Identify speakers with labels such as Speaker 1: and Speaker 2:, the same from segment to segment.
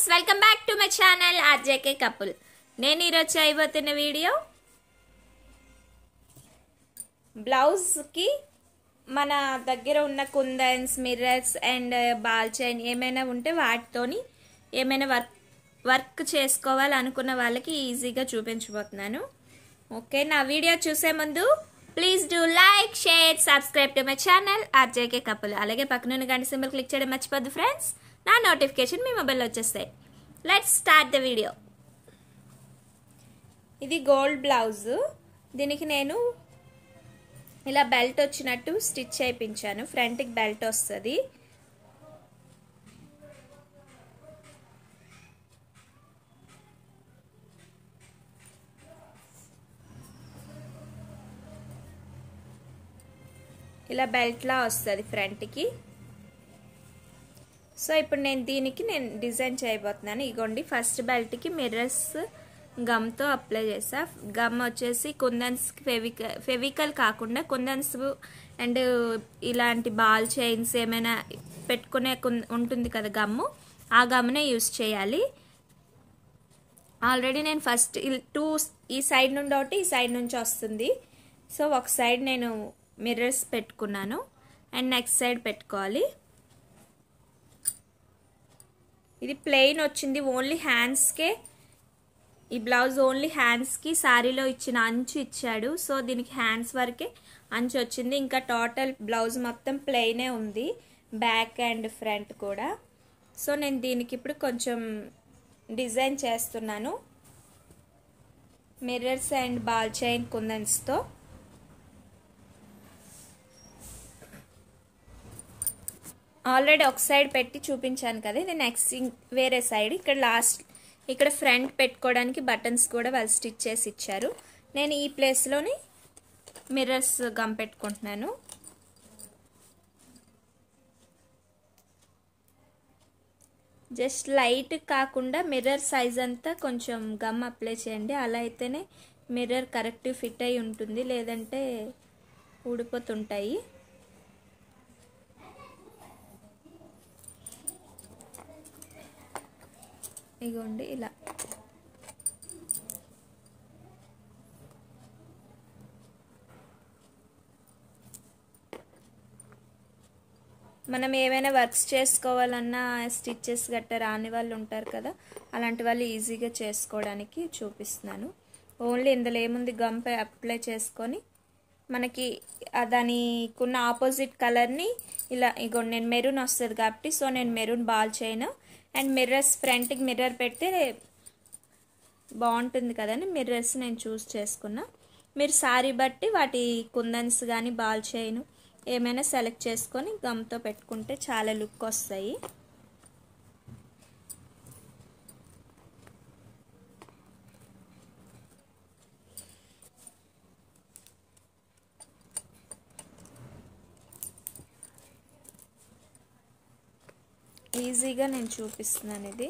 Speaker 1: welcome back to my channel RJK couple నేను ఈరోజు చేయబోతున్న వీడియో బ్లౌజ్కి మన దగ్గర ఉన్న kundans mirrors and ball chain ఏమైనా ఉంటే వాటితోని ఏమైనా వర్క్ వర్క్ చేసుకోవాలనుకున్న వాళ్ళకి ఈజీగా చూపించబోతున్నాను ఓకే నా వీడియో చూసే ముందు please do like share subscribe to my channel RJK couple అలాగే పక్కనున్న గంట సింబల్ క్లిక్ చేయడం మర్చిపోద్దు ఫ్రెండ్స్ నా నోటిఫికేషన్ మీ మొబైల్లో వచ్చేస్తాయి లెట్స్ స్టార్ట్ ద వీడియో ఇది గోల్డ్ బ్లౌజ్ దీనికి నేను ఇలా బెల్ట్ వచ్చినట్టు స్టిచ్ చేయించాను ఫ్రంట్కి బెల్ట్ వస్తుంది ఇలా బెల్ట్లా వస్తుంది ఫ్రంట్కి సో ఇప్పుడు నేను దీనికి నేను డిజైన్ చేయబోతున్నాను ఇగోండి ఫస్ట్ బెల్ట్కి మిర్రర్స్ గమ్తో అప్లై చేసా గమ్ వచ్చేసి కుందన్స్ ఫెవికల్ ఫెవికల్ కాకుండా కుందన్స్ అండ్ ఇలాంటి బాల్ చైన్స్ ఏమైనా పెట్టుకునే ఉంటుంది కదా గమ్ము ఆ గమ్మునే యూస్ చేయాలి ఆల్రెడీ నేను ఫస్ట్ టూ ఈ సైడ్ నుండి ఒకటి ఈ సైడ్ నుంచి వస్తుంది సో ఒక సైడ్ నేను మిర్రర్స్ పెట్టుకున్నాను అండ్ నెక్స్ట్ సైడ్ పెట్టుకోవాలి ఇది ప్లెయిన్ వచ్చింది ఓన్లీ హ్యాండ్స్కే ఈ బ్లౌజ్ ఓన్లీ హ్యాండ్స్కి శారీలో ఇచ్చిన అంచు ఇచ్చాడు సో దీనికి హ్యాండ్స్ వరకే అంచు వచ్చింది ఇంకా టోటల్ బ్లౌజ్ మొత్తం ప్లెయినే ఉంది బ్యాక్ అండ్ ఫ్రంట్ కూడా సో నేను దీనికి ఇప్పుడు కొంచెం డిజైన్ చేస్తున్నాను మిర్రర్స్ అండ్ బాల్ చైన్ కుందన్స్తో ఆల్రెడీ ఒక సైడ్ పెట్టి చూపించాను కదా ఇది నెక్స్ట్ వేరే సైడ్ ఇక్కడ లాస్ట్ ఇక్కడ ఫ్రంట్ పెట్టుకోవడానికి బటన్స్ కూడా వాళ్ళు స్టిచ్ చేసి ఇచ్చారు నేను ఈ ప్లేస్లోని మిర్రర్స్ గమ్ పెట్టుకుంటున్నాను జస్ట్ లైట్ కాకుండా మిర్రర్ సైజ్ అంతా కొంచెం గమ్ అప్లై చేయండి అలా అయితేనే మిర్రర్ కరెక్ట్ ఫిట్ అయి ఉంటుంది లేదంటే ఊడిపోతుంటాయి ఇగోండి ఇలా మనం ఏమైనా వర్క్స్ చేసుకోవాలన్నా స్టిచ్చెస్ గట్ట రాని వాళ్ళు ఉంటారు కదా అలాంటి వాళ్ళు ఈజీగా చేసుకోవడానికి చూపిస్తున్నాను ఓన్లీ ఇందులో ఏముంది గంప అప్లై చేసుకొని మనకి దానికున్న ఆపోజిట్ కలర్ని ఇలా ఇగో నేను మెరూన్ వస్తుంది కాబట్టి సో నేను మెరూన్ బాల్ చేయను అండ్ మిర్రర్స్ ఫ్రంట్కి మిర్రర్ పెడితే బాగుంటుంది కదని మిర్రర్స్ నేను చూస్ చేసుకున్నా మీరు సారీ బట్టి వాటి కుందన్స్ కానీ బాల్ చేయను ఏమైనా సెలెక్ట్ చేసుకొని గమ్తో పెట్టుకుంటే చాలా లుక్ వస్తాయి ఈజీగా నేను చూపిస్తున్నాను ఇది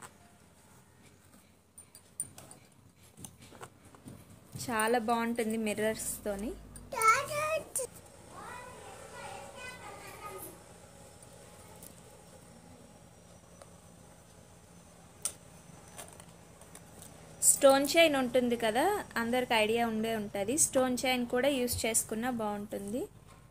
Speaker 1: చాలా బాగుంటుంది మిర్రర్స్తోని స్టోన్ చైన్ ఉంటుంది కదా అందరికి ఐడియా ఉండే ఉంటుంది స్టోన్ చైన్ కూడా యూస్ చేసుకున్నా బాగుంటుంది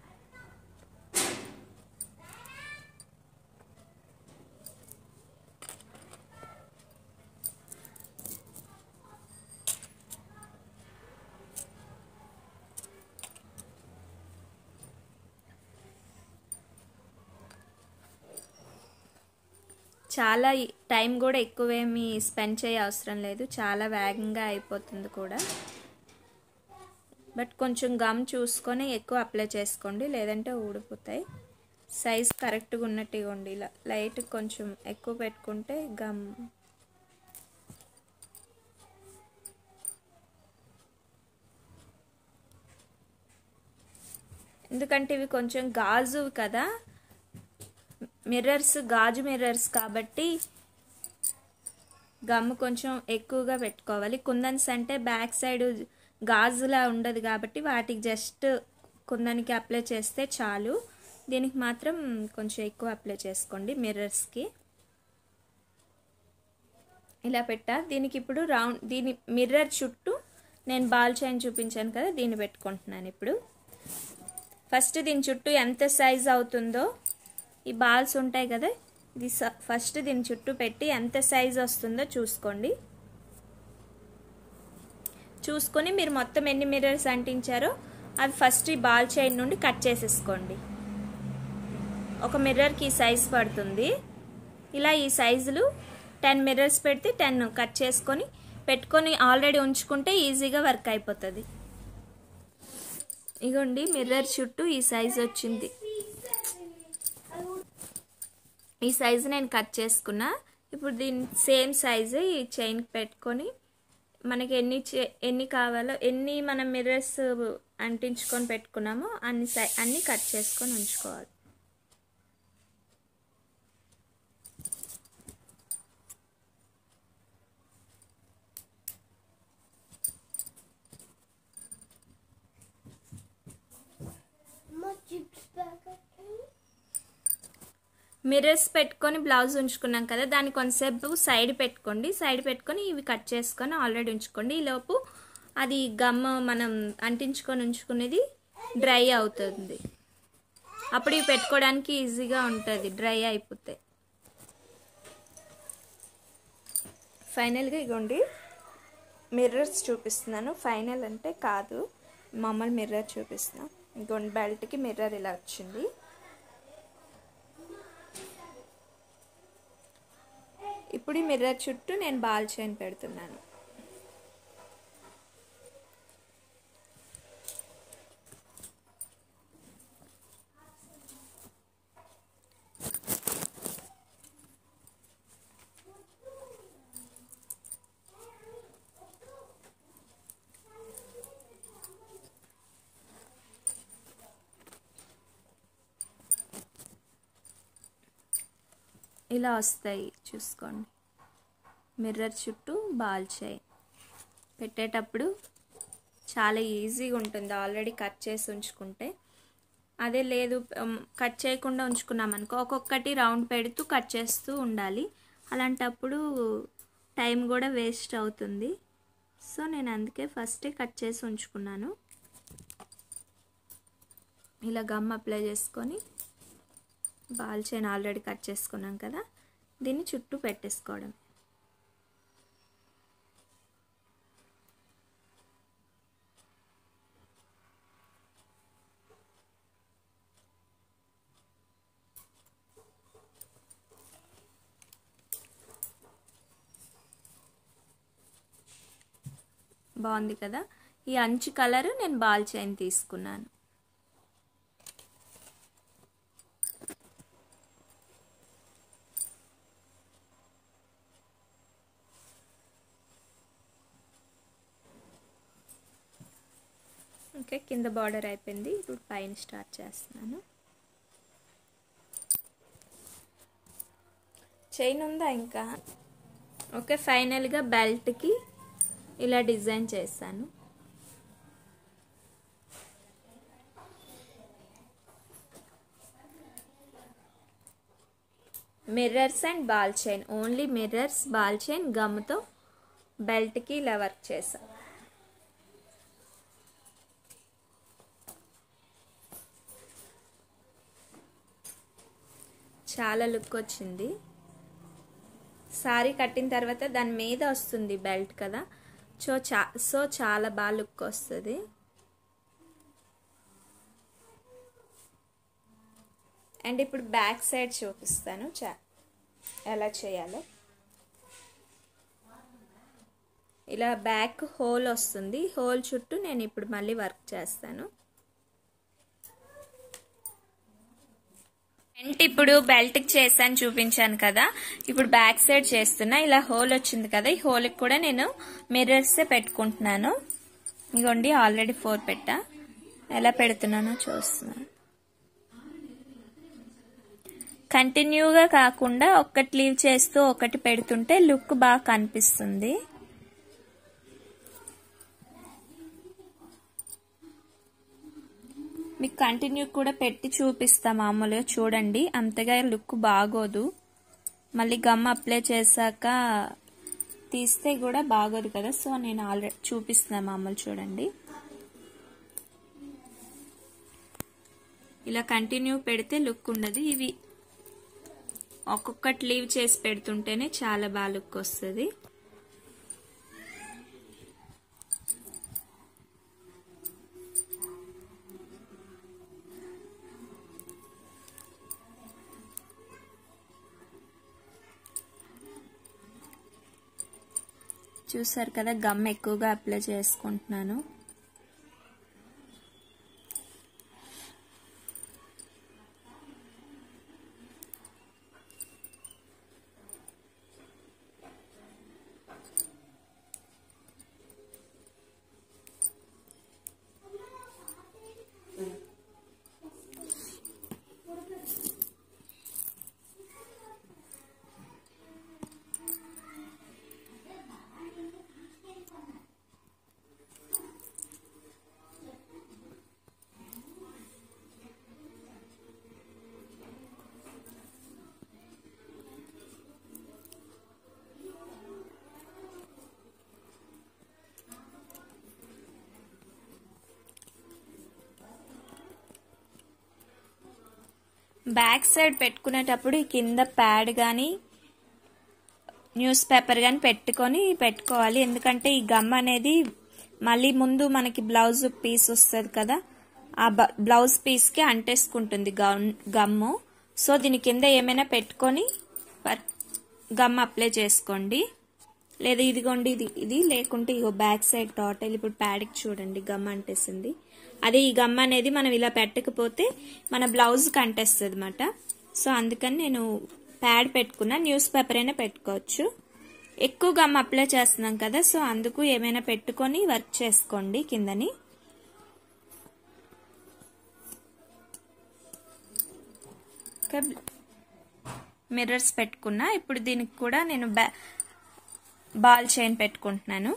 Speaker 1: చాలా టైం కూడా ఎక్కువేమి స్పెండ్ చేయ అవసరం లేదు చాలా వేగంగా అయిపోతుంది కూడా బట్ కొంచెం గమ్ చూసుకొని ఎక్కువ అప్లై చేసుకోండి లేదంటే ఊడిపోతాయి సైజ్ కరెక్ట్గా ఉన్నట్టు ఇవ్వండి ఇలా లైట్ కొంచెం ఎక్కువ పెట్టుకుంటే గమ్ ఎందుకంటే ఇవి కొంచెం గాజు కదా మిర్రర్స్ గాజు మిర్రర్స్ కాబట్టి గమ్ కొంచెం ఎక్కువగా పెట్టుకోవాలి కుందన్స్ అంటే బ్యాక్ సైడ్ గాజులా ఉండదు కాబట్టి వాటికి జస్ట్ కుందనికి అప్లై చేస్తే చాలు దీనికి మాత్రం కొంచెం ఎక్కువ అప్లై చేసుకోండి మిర్రర్స్కి ఇలా పెట్టా దీనికి ఇప్పుడు రౌండ్ దీని మిర్రర్ చుట్టూ నేను బాల్ చైన్ చూపించాను కదా దీన్ని పెట్టుకుంటున్నాను ఇప్పుడు ఫస్ట్ దీని చుట్టూ ఎంత సైజ్ అవుతుందో ఈ బాల్స్ ఉంటాయి కదా ఇది ఫస్ట్ దీని చుట్టూ పెట్టి ఎంత సైజ్ వస్తుందో చూసుకోండి చూసుకొని మీరు మొత్తం ఎన్ని మిర్రర్స్ అంటించారో అవి ఫస్ట్ ఈ బాల్ చైన్ నుండి కట్ చేసేసుకోండి ఒక మిర్రర్కి ఈ సైజ్ పడుతుంది ఇలా ఈ సైజులు టెన్ మిర్రర్స్ పెడితే టెన్ కట్ చేసుకొని పెట్టుకొని ఆల్రెడీ ఉంచుకుంటే ఈజీగా వర్క్ అయిపోతుంది ఇగోండి మిర్రర్ చుట్టూ ఈ సైజ్ వచ్చింది ఈ సైజు నేను కట్ చేసుకున్నా ఇప్పుడు దీని సేమ్ సైజు ఈ చైన్కి పెట్టుకొని మనకి ఎన్ని ఎన్ని కావాలో ఎన్ని మనం మిర్రర్స్ అంటించుకొని పెట్టుకున్నామో అన్ని సై అన్ని కట్ చేసుకొని ఉంచుకోవాలి మిర్రర్స్ పెట్టుకొని బ్లౌజ్ ఉంచుకున్నాం కదా దాన్ని కొంతసేపు సైడ్ పెట్టుకోండి సైడ్ పెట్టుకొని ఇవి కట్ చేసుకొని ఆల్రెడీ ఉంచుకోండి ఈలోపు అది గమ్ మనం అంటించుకొని ఉంచుకునేది డ్రై అవుతుంది అప్పుడు ఇవి పెట్టుకోవడానికి ఈజీగా ఉంటుంది డ్రై అయిపోతే ఫైనల్గా ఇగోండి మిర్రర్స్ చూపిస్తున్నాను ఫైనల్ అంటే కాదు మామూలు మిర్రర్ చూపిస్తున్నాను ఇగోండి బెల్ట్కి మిర్రర్ ఇలా వచ్చింది ఇప్పుడు ఈ మిర్రర్ చుట్టూ నేను బాల్ చైన్ పెడుతున్నాను ఇలా వస్తాయి చూసుకోండి మిర్రర్ చుట్టూ బాల్ చైన్ పెట్టేటప్పుడు చాలా ఈజీగా ఉంటుంది ఆల్రెడీ కట్ చేసి ఉంచుకుంటే అదే లేదు కట్ చేయకుండా ఉంచుకున్నాం అనుకో ఒక్కొక్కటి రౌండ్ పెడుతూ కట్ చేస్తూ ఉండాలి అలాంటప్పుడు టైం కూడా వేస్ట్ అవుతుంది సో నేను అందుకే ఫస్టే కట్ చేసి ఉంచుకున్నాను ఇలా గమ్ అప్లై చేసుకొని బాల్ చైన్ ఆల్రెడీ కట్ చేసుకున్నాం కదా దీన్ని చుట్టూ పెట్టేసుకోవడం బాగుంది కదా ఈ అంచు కలర్ నేను బాల్ చైన్ తీసుకున్నాను ఓకే కింద బార్డర్ అయిపోయింది ఇప్పుడు పైన స్టార్ట్ చేస్తున్నాను చైన్ ఉందా ఇంకా ఓకే ఫైనల్గా బెల్ట్కి ఇలా డిజైన్ చేశాను mirrors and ball chain only mirrors ball chain గమ్తో బెల్ట్కి ఇలా వర్క్ చేశాను చాలా లుక్ వచ్చింది సారీ కట్టిన తర్వాత దాని మీద వస్తుంది బెల్ట్ కదా సో చా సో చాలా బాగా లుక్ వస్తుంది అండ్ ఇప్పుడు బ్యాక్ సైడ్ చూపిస్తాను చా ఎలా చేయాలో ఇలా బ్యాక్ హోల్ వస్తుంది హోల్ చుట్టూ నేను ఇప్పుడు మళ్ళీ వర్క్ చేస్తాను ఫ్రంట్ ఇప్పుడు బెల్ట్కి చేశాను చూపించాను కదా ఇప్పుడు బ్యాక్ సైడ్ చేస్తున్నా ఇలా హోల్ వచ్చింది కదా ఈ హోల్కి కూడా నేను మిర్రర్సే పెట్టుకుంటున్నాను ఇగోండి ఆల్రెడీ ఫోర్ పెట్టా ఎలా పెడుతున్నానో చూస్తున్నాను కంటిన్యూగా కాకుండా ఒక్కటి లీవ్ చేస్తూ ఒకటి పెడుతుంటే లుక్ బాగా కనిపిస్తుంది మీకు కంటిన్యూ కూడా పెట్టి చూపిస్తా మామూలుగా చూడండి అంతగా లుక్ బాగోదు మళ్ళీ గమ్ అప్లై చేశాక తీస్తే కూడా బాగోదు కదా సో నేను ఆల్రెడీ చూపిస్తున్నా మామూలు చూడండి ఇలా కంటిన్యూ పెడితే లుక్ ఉండదు ఇవి ఒక్కొక్కటి లీవ్ చేసి పెడుతుంటేనే చాలా బాగా లుక్ వస్తుంది చూసారు కదా గమ్ ఎక్కువగా అప్లై చేసుకుంటున్నాను బ్యాక్ సైడ్ పెట్టుకునేటప్పుడు ఈ కింద ప్యాడ్ కానీ న్యూస్ పేపర్ కానీ పెట్టుకొని పెట్టుకోవాలి ఎందుకంటే ఈ గమ్ అనేది మళ్ళీ ముందు మనకి బ్లౌజ్ పీస్ వస్తుంది కదా ఆ బ్లౌజ్ పీస్కి అంటేసుకుంటుంది గమ్ము సో దీని కింద ఏమైనా పెట్టుకొని గమ్ అప్లై చేసుకోండి లేదా ఇదిగోండి ఇది ఇది లేకుంటే ఇగో బ్యాక్ సైడ్ టోటల్ ఇప్పుడు ప్యాడ్కి చూడండి గమ్ అంటేసింది అదే ఈ గమ్ అనేది మనం ఇలా పెట్టకపోతే మన బ్లౌజ్కి అంటేస్తుంది అనమాట సో అందుకని నేను ప్యాడ్ పెట్టుకున్నా న్యూస్ పేపర్ అయినా పెట్టుకోవచ్చు ఎక్కువ గమ్ అప్లై చేస్తున్నాం కదా సో అందుకు ఏమైనా పెట్టుకొని వర్క్ చేసుకోండి కిందని మిర్రర్స్ పెట్టుకున్నా ఇప్పుడు దీనికి కూడా నేను బాల్ చైన్ పెట్టుకుంటున్నాను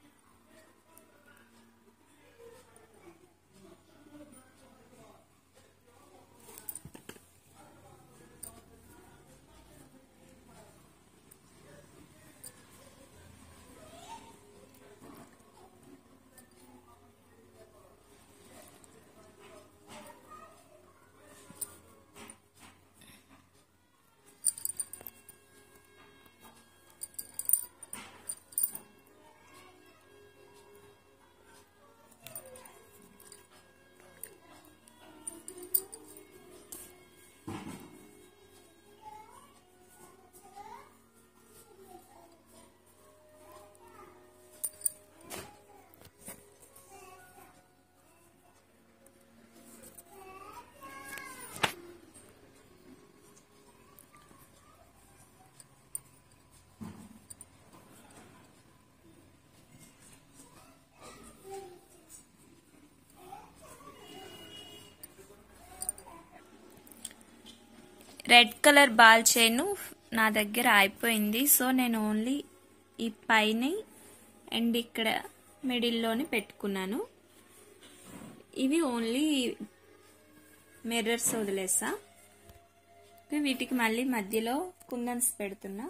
Speaker 1: రెడ్ కలర్ బాల్ చైన్ నా దగ్గర అయిపోయింది సో నేను ఓన్లీ ఈ పైన అండ్ ఇక్కడ మిడిల్లోని పెట్టుకున్నాను ఇవి ఓన్లీ మిర్రర్స్ వదిలేసా వీటికి మళ్ళీ మధ్యలో కుందన్స్ పెడుతున్నా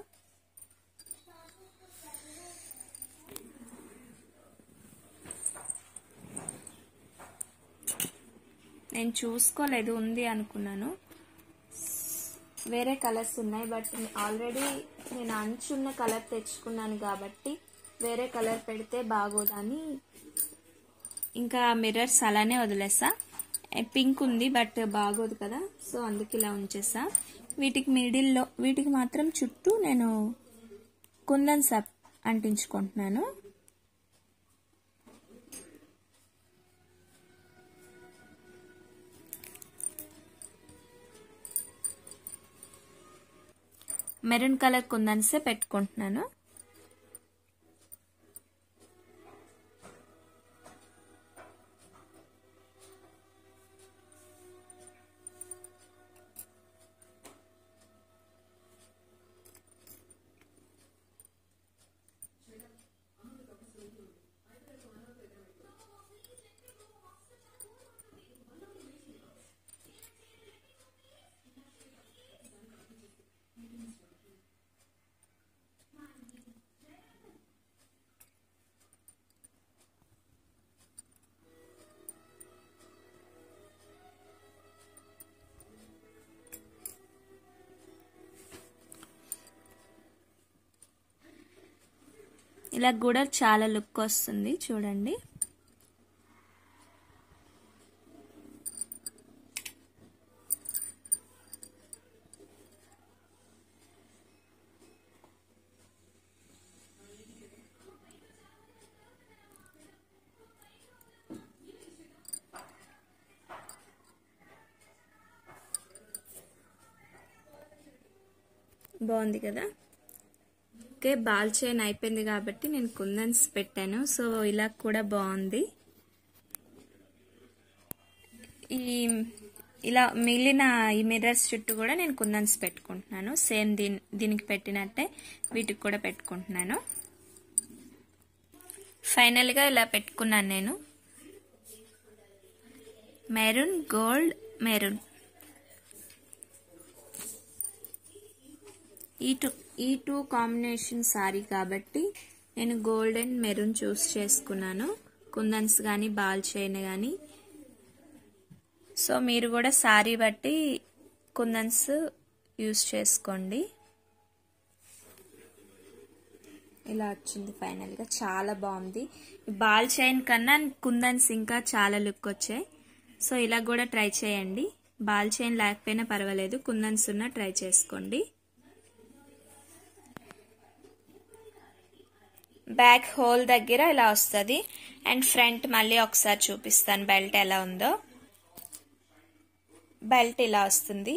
Speaker 1: నేను చూసుకోలేదు ఉంది అనుకున్నాను వేరే కలర్స్ ఉన్నాయి బట్ ఆల్రెడీ నేను అంచున్న కలర్ తెచ్చుకున్నాను కాబట్టి వేరే కలర్ పెడితే బాగోదని ఇంకా మిర్రర్స్ అలానే వదిలేసా పింక్ ఉంది బట్ బాగోదు కదా సో అందుకు ఇలా ఉంచేసా వీటికి మిడిల్లో వీటికి మాత్రం చుట్టూ నేను కుందన్ సప్ అంటించుకుంటున్నాను మెరూన్ కలర్ కుందన్సే పెట్టుకుంటున్నాను ఇలా కూడా చాలా లుక్ వస్తుంది చూడండి బాగుంది కదా ఓకే బాల్ చైన్ అయిపోయింది కాబట్టి నేను కుందన్స్ పెట్టాను సో ఇలా కూడా బాగుంది ఈ ఇలా మిగిలిన ఈ మిర్రర్స్ చుట్టూ కూడా నేను కుందన్స్ పెట్టుకుంటున్నాను సేమ్ దీని దీనికి పెట్టినట్టే వీటికి కూడా పెట్టుకుంటున్నాను ఫైనల్గా ఇలా పెట్టుకున్నాను నేను మెరూన్ గోల్డ్ మెరూన్ ఈ టూ ఈ టూ కాంబినేషన్ సారీ కాబట్టి నేను గోల్డ్ అండ్ మెరూన్ చూస్ చేసుకున్నాను కుందన్స్ కానీ బాల్ చైన్ కానీ సో మీరు కూడా సారీ బట్టి కుందన్స్ యూస్ చేసుకోండి ఇలా వచ్చింది ఫైనల్గా చాలా బాగుంది బాల్ చైన్ కన్నా కుందన్స్ ఇంకా చాలా లుక్ వచ్చాయి సో ఇలా కూడా ట్రై చేయండి బాల్ చైన్ లేకపోయినా పర్వాలేదు కుందన్స్ ఉన్న ట్రై చేసుకోండి బ్యాక్ హోల్ దగ్గర ఇలా వస్తుంది అండ్ ఫ్రంట్ మళ్ళీ ఒకసారి చూపిస్తాను బెల్ట్ ఎలా ఉందో బెల్ట్ ఇలా వస్తుంది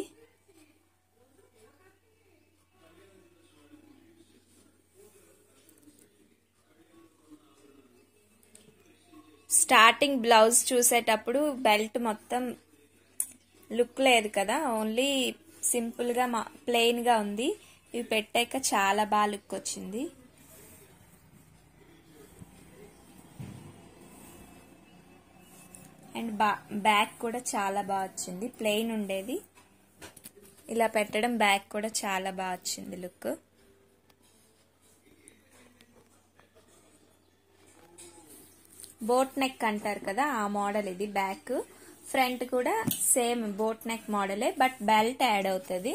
Speaker 1: స్టార్టింగ్ బ్లౌజ్ చూసేటప్పుడు బెల్ట్ మొత్తం లుక్ లేదు కదా ఓన్లీ సింపుల్గా మా ప్లెయిన్గా ఉంది ఇవి పెట్టాక చాలా బాగా లుక్ వచ్చింది అండ్ బా బ్యాక్ కూడా చాలా బాగా వచ్చింది ప్లెయిన్ ఉండేది ఇలా పెట్టడం బ్యాక్ కూడా చాలా బాగా వచ్చింది లుక్ బోట్ నెక్ అంటారు కదా ఆ మోడల్ ఇది బ్యాక్ ఫ్రంట్ కూడా సేమ్ బోట్ నెక్ మోడలే బట్ బెల్ట్ యాడ్ అవుతుంది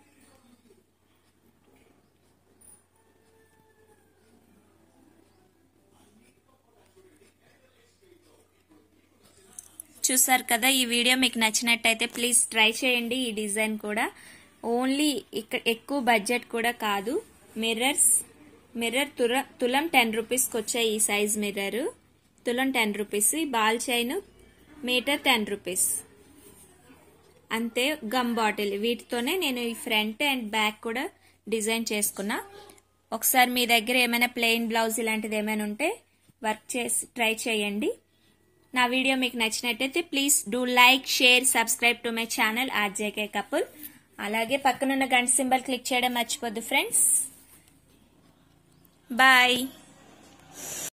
Speaker 1: చూసారు కదా ఈ వీడియో మీకు నచ్చినట్టయితే ప్లీజ్ ట్రై చేయండి ఈ డిజైన్ కూడా ఓన్లీ ఇక్కడ ఎక్కువ బడ్జెట్ కూడా కాదు మిర్రర్స్ మిర్రర్ తుల తులం టెన్ రూపీస్కి వచ్చాయి ఈ సైజ్ మిర్రర్ తులం ten rupees ball chain metre ten rupees అంతే గమ్ బాటిల్ వీటితోనే నేను ఈ ఫ్రంట్ అండ్ బ్యాక్ కూడా డిజైన్ చేసుకున్నా ఒకసారి మీ దగ్గర ఏమైనా ప్లెయిన్ బ్లౌజ్ ఇలాంటిది ఏమైనా ఉంటే వర్క్ చేసి ట్రై చేయండి నా వీడియో మీకు నచ్చినట్టయితే please do like share subscribe to my channel RJK couple అలాగే పక్కనున్న గంట సింబల్ క్లిక్ చేయడం మర్చిపోద్దు ఫ్రెండ్స్ బాయ్